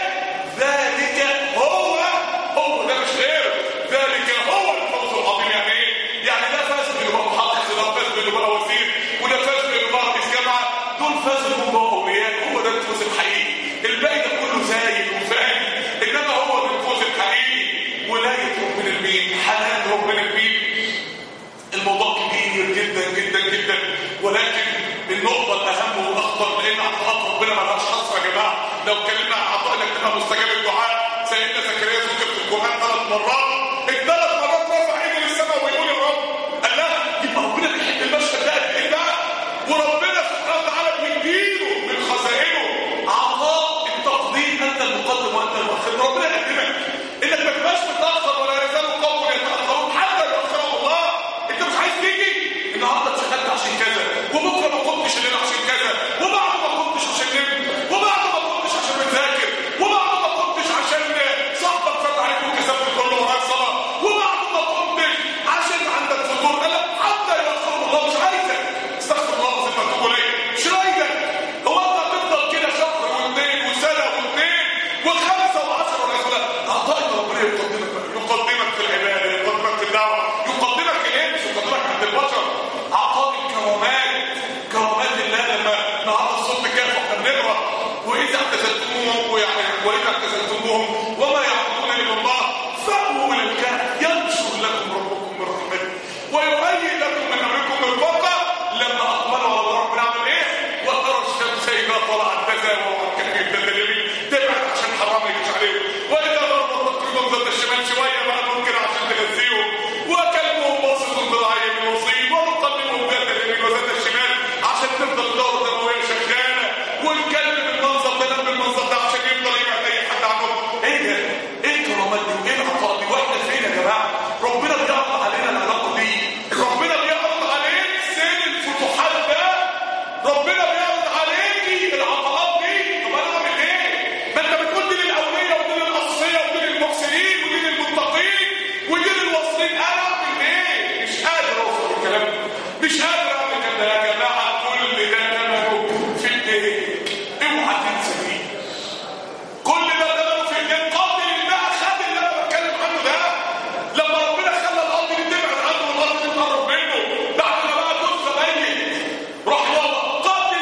ذلك هو هو ده مش غير ذلك هو الفوز العظيم يعني ايه؟ يعني ده فاز بانه بقى محقق ده فاز بانه بقى وزير وده فاز بانه بقى رئيس جامعه دول فازوا انهم بقوا اولياء هو ده الفوز الحقيقي الباقي ده كله زايد وفاهم انما هو ده الفوز الحقيقي ولايه ربنا المين حنان ربنا المين الموضوع كبير جدا جدا جدا ولكن النقطة الأهم والأخطر لأن عطاءات ربنا ما لهاش حصر يا جماعة لو اتكلمنا عن عطاء إنك تبقى مستجاب الدعاء سيدنا زكريا ذكر في القرآن ثلاث مرات الثلاث مرات رفع ايده للسماء ويقول يا رب قال لها يبقى ربنا بيحب المشهد ده قد ايه بقى وربنا سبحانه وتعالى بيديله من خزائنه عطاء التقديم أنت المقدم وأنت المؤخر ربنا يقدمك إنك ما تبقاش متأخر ولا يزال قوم يتأخرون حتى يؤخرهم الله انت مش عايز تيجي النهارده اتشغلت عشان كذا وبكره ما كنتش الليل عشان كذا وبعد ما كنتش عشان نمت وبعد ما كنتش عشان بتذاكر وبعد ما كنتش عشان صاحبك فات عليك وكسبت كل وراك صلاه وبعد ما كنتش عشان عندك فطور قال لك حتى يوفر الله مش عايزك استغفر الله العظيم واتوب اليه مش عايزك هو انت هتفضل كده شهر واثنين وسنه واثنين وخمسه وعشره ولا لا اعطاء ربنا يقدمك يقدمك في العباده يقدمك في الدعوه يقدمك اليه مش يقدمك عند البشر عطاء الكرامات كرامات الله لما النهارده الصوت كده واحنا بنقرا واذا اعتزلتموهم ويعني واذا اعتزلتموهم وما يعبدون الا الله فاووا الى الكهف ينشر لكم ربكم من رحمته ويهيئ لكم من امركم مرفقا لما اقبلوا على الله ربنا عمل ايه؟ وترى الشمس اذا طلعت تزاور عن كهف ذات اليمين تبعد عشان حرام يجيش عليهم واذا ضربت تقريبا ذات الشمال شويه بقى ممكن عشان تغذيهم وكلبهم باسط ذراعيه بالوصيب ونقلبهم ذات اليمين وذات الشمال عشان تفضل الدوره الدمويه شغاله والكلب بالمنظر ده نام بالمنظر ده عشان يفضل يبعد اي حد عنهم ايه ده؟ ايه الكرامات دي وايه العطاء دي واحنا فين يا جماعه؟ ربنا بيعرض علينا العلاقه دي ربنا بيعرض عليك سيل الفتوحات ده ربنا بيعرض عليكي العطاءات دي طب انا اعمل ايه؟ ما انت بتقول دي للاولياء ودي للاصفياء ودي للمحسنين ودي للمتقين ودي للواصلين انا اعمل ايه؟ مش قادر اوصل الكلام ده مش قادر اعمل كده يا جماعه كل ده ثمنه في ايديك اوعى تنسى دي كل ده ثمنه في ايديك قاتل الله خد اللي انا بتكلم عنه ده لما ربنا خلى الارض دي تبعد عنه والارض دي تقرب منه بعد ما بقى جثه ميت راح يلا قاتل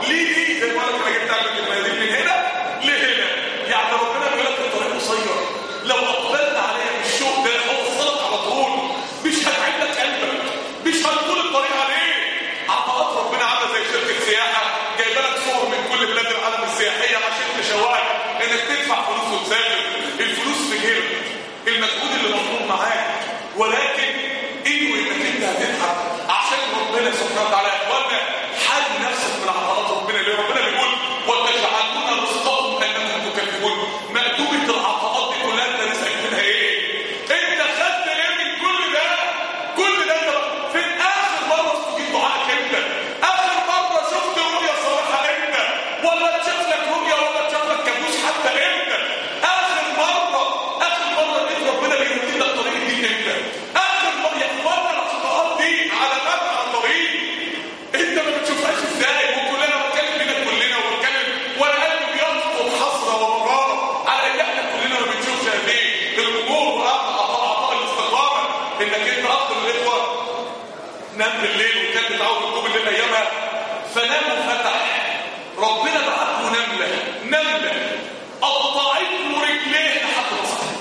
ليه دي زي ما قلت انا جبت علبه المناديل من هنا لهنا يعني ربنا بيقول لك الطريق قصير لو اقبلت عليها بالشوق ده هوصلك على طول مش هتعب لك قلبك مش هتطول الطريق عليه عطاءات ربنا عامله زي شركه سياحه جايبه لك صور من كل بلاد العالم السياحيه عشان تشوقك انك تدفع فلوس وتسافر الفلوس في جيبك المجهود اللي مطلوب معاك ولكن انه انك انت هتتعب عشان ربنا سبحانه وتعالى يا اخوانا حل نفسك من عطاءات ربنا اللي ربنا بيقول وتجعلون رزقكم انكم تكذبون مكتوبه العطاءات دي كلها انت رزقك منها ايه؟ انت خدت ايه من كل ده؟ كل ده انت فين اخر مره استجيب دعائك انت؟ اخر مره شفت رؤيه صالحه انت؟ ولا تشوف لك رؤيه ولا تشوف لك كابوس حتى انت؟ اخر مره اخر مره لقيت ربنا بيهدي لك طريق الدين انت؟ اخر مره يا اخوانا العطاءات دي على مدى الطريق انت ما بتشوفهاش ازاي وكلنا بنتكلم بينا كلنا وبنتكلم وانا قلبي بينطق حسره ومراره على ان احنا كلنا ما بنشوفش هذه الامور واهم عطاء عطاء الاستقامه انك انت اخر الاخوه نام بالليل وكان بتعود النوم الليل ايامها فنام وفتح ربنا بعت له نمله نمله قطعت له رجليه لحد ما صحي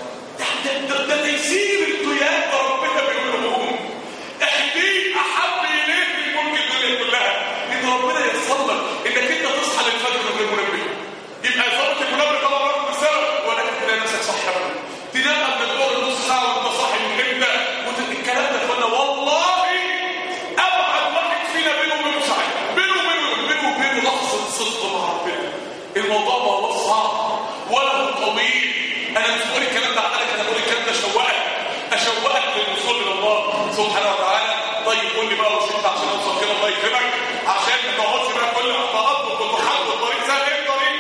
ده ده ده تيسير القيام ده ربنا بيقول لهم احديك احب اليك من ملك الدنيا كلها ان ربنا ييسر لك انك انت تصحى للفجر من غير منبه يبقى اثاره المنبه طبعا رقم السبب ولكن تلاقي نفسك صاحي ابدا تنام قبل الظهر نص ساعه وانت صاحي من امتى والكلام ده اخوانا والله ابعد واحد فينا بينه وبينه ساعه بينه وبينه بينه وبينه لحظه صدق مع ربنا الموضوع ما هو صعب ولا هو طويل انا مش بقول الكلام ده عليك انا بقول الكلام ده اشوقك اشوقك للوصول الى الله سبحانه وتعالى طيب قول لي بقى وصلت عشان اوصل كده الله يكرمك عشان ما تقعدش بقى كل عطاءات وفتوحات والطريق سهل ايه الطريق؟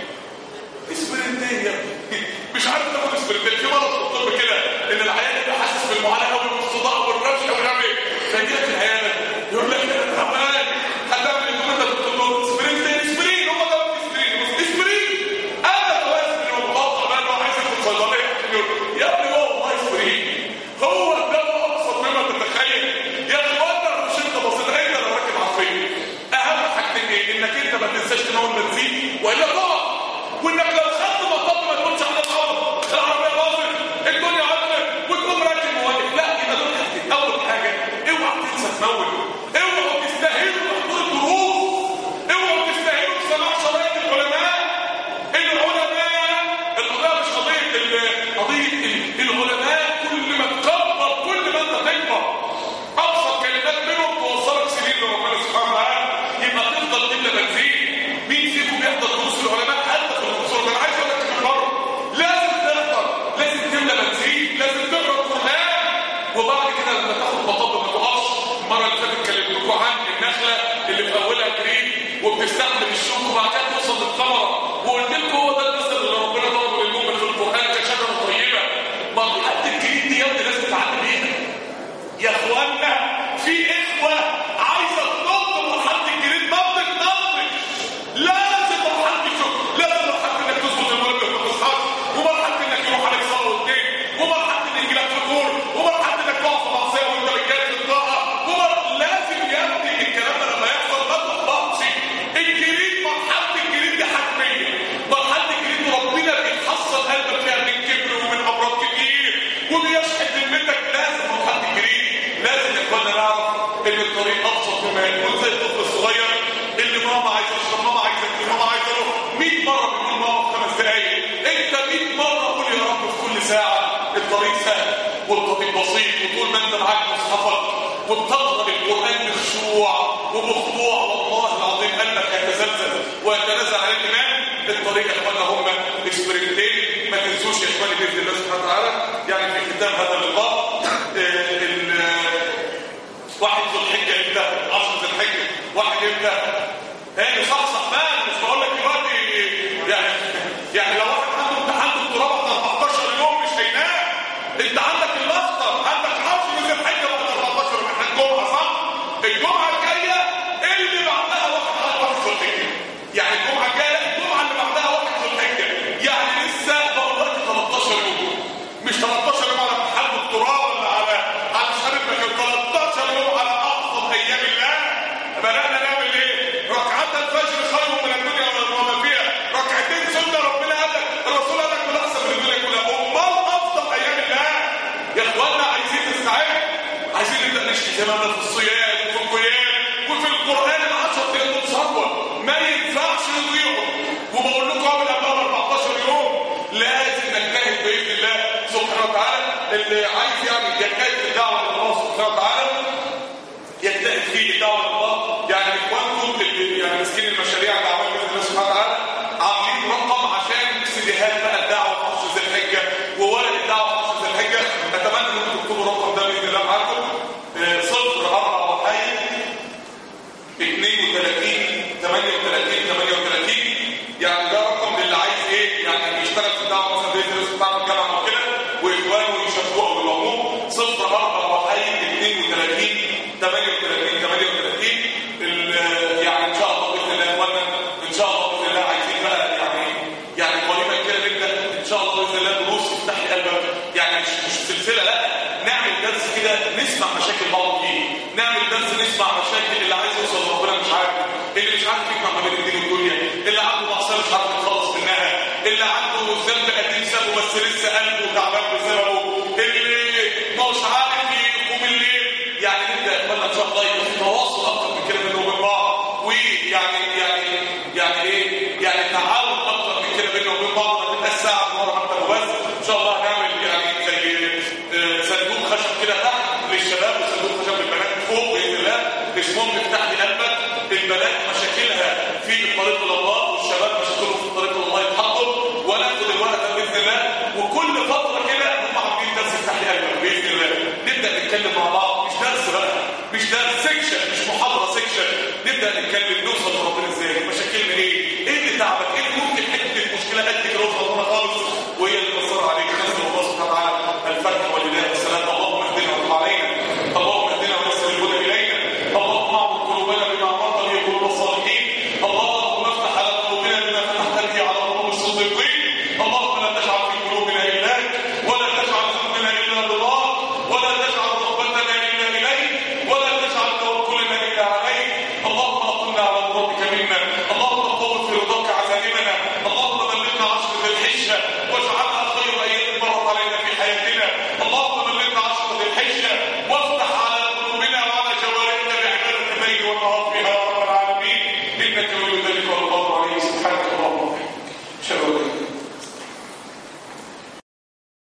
اسبرنتين يا ابني مش عارف تاخد اسبرنتين في مرض في الطب كده ان العيان يبقى حاسس بالمعاناه قوي والصداع والرشح والرمي فيجي لك العياده يقول لك انا تعبان هتعمل ايه تقول لك الدكتور اسبرنتين اسبرين هو ده اسبرين بس اسبرين انا كويس من المتوقع بقى انه عايز ياخد صيدليه يا ابني هو والله اسبرين هو الدواء ابسط مما تتخيل يا اخوانا مش انت بسيط انت اللي راكب عصير اهم حاجتين ايه انك انت ما تنساش تنام بنزين والا تقع وانك لو خدت مطب ما تكونش على الارض العربيه باظت الدنيا عطلت وتقوم راكب مواقف لا يبقى دول حاجتين اول حاجه اوعى تنسى تموت اوعوا تستهينوا بحضور الدروس اوعوا تستهينوا بسماع شرايط العلماء العلماء القضيه مش قضيه ال- قضيه ال- العلماء كل ما تكبر كل ما انت تكبر ابسط كلمات منهم توصلك سنين لربنا سبحانه وتعالى يبقى تفضل تملى بنزين مين فيكم بيحضر دروس العلماء حتى في الدروس انا عايز اقول لك من بره لازم تحضر لازم تملى بنزين لازم تقرا القران وبعد كده لما تاخد مطب ما تقفش المره اللي فاتت كلمتكم عن النخله اللي في اولها جريد وبتستحمل الشوك وبعد كده توصل للثمره وقلت لكم هو ده المثل اللي ربنا ضربه للمؤمن في القران كشجره طيبه مرحله الجريد دي يا ابني لازم تعدي بيها يا اخوانا في اخوه عايزه تنط مرحله الجريد ما بتنطش لازم مرحله الشكر لازم مرحله انك تظبط المرض ما تصحاش ومرحله انك يروح عليك صلاه واثنين ومرحله ان يجي لك فطور ومرحله انك تقع في معصيه وانت بتجاهد الطاعه ومر- لازم يا ابني الكلام ده لما يحصل ما تحبطش الجريد مرحله الجريد دي حتميه مرحله الجريد ربنا بيحصل قلبك فيها من كبر ومن امراض كتير وبيشحن ذمتك لازم مرحله الجريد لازم يا اخوانا نعرف ان الطريق ابسط مما يكون زي الطفل الصغير اللي ماما عايزه تشرب ماما عايزه تاكل ماما عايزه اروح 100 مره بيقول ماما في خمس دقايق انت 100 مره قول يا رب في كل ساعه الطريق سهل والطريق بسيط وطول ما انت معاك مصحفك وبتقرا القران بخشوع وبخضوع والله العظيم قلبك يتزلزل ويتنازل على الايمان الطريق يا اخوانا هم اسبرنتين ما تنسوش يا اخواني باذن الله سبحانه وتعالى يعني في ختام هذا اللقاء آه، ال- واحد ذو الحجه امتى؟ عشر ذو الحجه واحد امتى؟ ايه صح صح بقى مش بقول لك دلوقتي يعني يعني لو واحد عنده امتحان دكتوراه بعد 14 يوم مش هينام انت عندك الماستر عندك 10 ذو الحجه بعد 14 امتحان جمعه صح؟ الجمعه الجايه اللي ماسكين المشاريع الدعويه باذن الله سبحانه وتعالى عاملين رقم عشان سيديهات بقى الدعوه في عشر ذي الحجه وورق الدعوه في عشر ذي الحجه اتمنى انكم تكتبوا الرقم ده باذن الله معاكم آه، صفر اربعه وحي 32 38 38 يعني ده رقم للي عايز ايه يعني يشتغل في الدعوه مثلا بيدرس بتاع الجامعه او كده واخوانه يشاركوه بالعموم صفر اربعه وحي 32 38 38 ال- يعني ان شاء الله باذن الله يا اخوانا ان شاء الله باذن الله عايزين بقى يعني يعني قريبا كده نبدا ان شاء الله باذن الله دروس تفتح لي قلبك يعني مش مش سلسله لا نعمل درس كده نسمع مشاكل بعض فيه نعمل درس نسمع مشاكل اللي عايز يوصل لربنا مش عارف اللي مش عارف يجمع ما بين الدين والدنيا اللي عنده معصيه مش عارف يتخلص منها اللي عنده ذنب قديم سابه بس لسه قلبه تعبان بسببه اللي مش عارف يقوم الليل يعني نبدا يا اخوانا ان شاء الله يبقى في تواصل اكتر من كده بيننا وبين بعض ويعني يعني يعني ايه يعني تعاون اكتر من كده بيننا وبين بعض ما تبقى الساعه مره حتى وبس ان شاء الله هنعمل يعني زي آه، صندوق خشب كده تحت للشباب وصندوق خشب للبنات فوق باذن الله اسمهم افتح لي قلبك البنات مشاكلها في الطريق الى الله والشباب مشاكلهم في الطريق الى الله يتحطوا وناخد الورق ده باذن الله وكل فتره كده هم عاملين درس افتح لي قلبك باذن الله نبدا نتكلم مع بعض مش درس بقى مش درس سيكشن مش محاضره سيكشن نبدا نتكلم نوصل لربنا ازاي